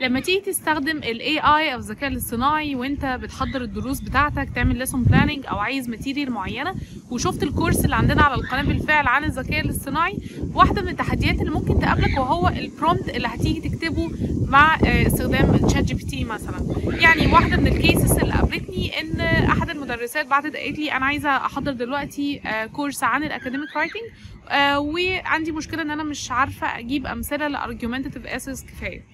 لما تيجي تستخدم ال AI او الذكاء الاصطناعي وانت بتحضر الدروس بتاعتك تعمل lesson planning او عايز ماتيريال معينه وشفت الكورس اللي عندنا على القناه بالفعل عن الذكاء الاصطناعي واحده من التحديات اللي ممكن تقابلك وهو البرومبت اللي هتيجي تكتبه مع آه، استخدام تشات جي بي تي مثلا يعني واحده من الكيسز اللي قابلتني ان احد المدرسات بعتت قالت لي انا عايزه احضر دلوقتي آه، كورس عن الاكاديميك رايتنج وعندي مشكله ان انا مش عارفه اجيب امثله لارجيومنتيف اسس كفايه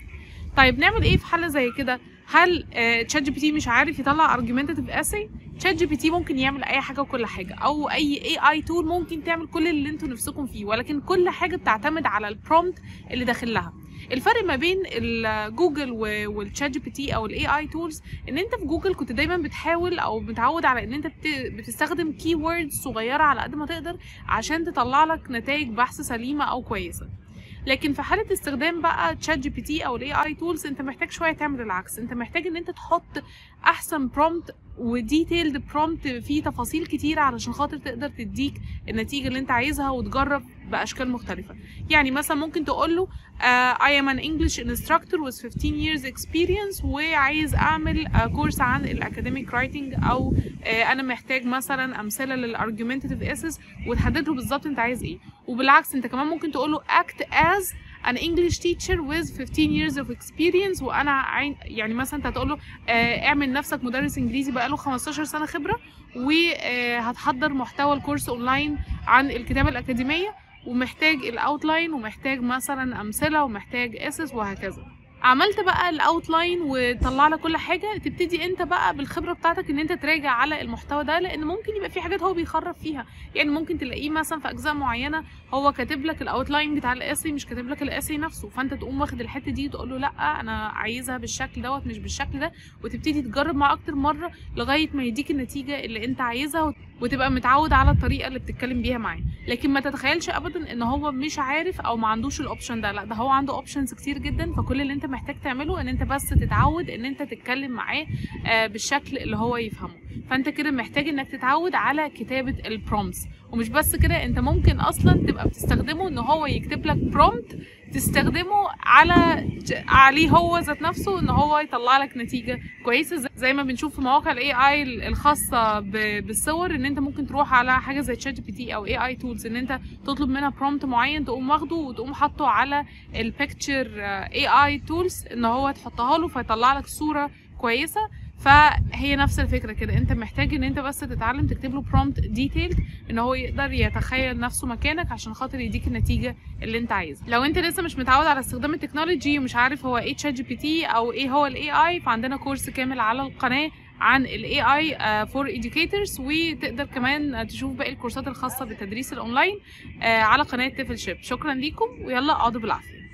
طيب نعمل ايه في حاله زي كده هل تشات جي بي تي مش عارف يطلع ارجيومنتيف اسي تشات جي بي تي ممكن يعمل اي حاجه وكل حاجه او اي اي اي تول ممكن تعمل كل اللي انتوا نفسكم فيه ولكن كل حاجه بتعتمد على البرومبت اللي داخل لها الفرق ما بين الجوجل والتشات جي بي تي او الاي اي تولز ان انت في جوجل كنت دايما بتحاول او متعود على ان انت بت- بتستخدم كي ووردز صغيره على قد ما تقدر عشان تطلع لك نتائج بحث سليمه او كويسه لكن في حاله استخدام بقى تشات جي بي تي او الاي اي تولز انت محتاج شويه تعمل العكس انت محتاج ان انت تحط احسن برومبت وديتيلد برومبت فيه تفاصيل كتيره علشان خاطر تقدر تديك النتيجه اللي انت عايزها وتجرب باشكال مختلفه يعني مثلا ممكن تقول له uh, I am an English instructor with 15 years experience وعايز اعمل uh, كورس عن الاكاديميك رايتنج او uh, انا محتاج مثلا امثله للارجيومنتيف اسس وتحدد له بالظبط انت عايز ايه وبالعكس انت كمان ممكن تقول له act as an English teacher with 15 years of experience وانا عين يعني مثلا انت هتقول له آه، اعمل نفسك مدرس انجليزي بقاله 15 سنه خبره وهتحضر محتوى الكورس اونلاين عن الكتابه الاكاديميه ومحتاج الاوتلاين ومحتاج مثلا امثله ومحتاج اسس وهكذا عملت بقى الاوتلاين وطلع لك كل حاجه تبتدي انت بقى بالخبره بتاعتك ان انت تراجع على المحتوى ده لان ممكن يبقى في حاجات هو بيخرب فيها يعني ممكن تلاقيه مثلا في اجزاء معينه هو كاتب لك الاوتلاين بتاع الاسي مش كاتب لك الاسي نفسه فانت تقوم واخد الحته دي وتقول له لا انا عايزها بالشكل دوت مش بالشكل ده وتبتدي تجرب معاه اكتر مره لغايه ما يديك النتيجه اللي انت عايزها وت- وتبقى متعود على الطريقه اللي بتتكلم بيها معاه لكن ما تتخيلش ابدا ان هو مش عارف او ما عندوش الاوبشن ده لا ده هو عنده اوبشنز كتير جدا فكل اللي انت محتاج تعمله ان انت بس تتعود ان انت تتكلم معاه آه، بالشكل اللي هو يفهمه فانت كده محتاج انك تتعود على كتابه البرومتس ومش بس كده انت ممكن اصلا تبقى بتستخدمه ان هو يكتب لك برومت تستخدمه على ج- عليه هو ذات نفسه ان هو يطلع لك نتيجه كويسه زي- زي ما بنشوف في مواقع الاي اي الخاصه ب- بالصور ان انت ممكن تروح على حاجه زي تشات جي بي تي او اي اي تولز ان انت تطلب منها برومت معين تقوم واخده وتقوم حاطه على البيكتشر اي اي تولز ان هو تحطها له فيطلع لك صوره كويسه فهي نفس الفكره كده انت محتاج ان انت بس تتعلم تكتب له برومت ديتيلد ان هو يقدر يتخيل نفسه مكانك عشان خاطر يديك النتيجه اللي انت عايزها لو انت لسه مش متعود على استخدام التكنولوجي ومش عارف هو ايه تشات جي بي تي او ايه هو الاي اي فعندنا كورس كامل على القناه عن الاي اي فور educators وتقدر كمان تشوف باقي الكورسات الخاصه بالتدريس الاونلاين آه، على قناه تيفل شيب شكرا ليكم ويلا اقعدوا بالعافيه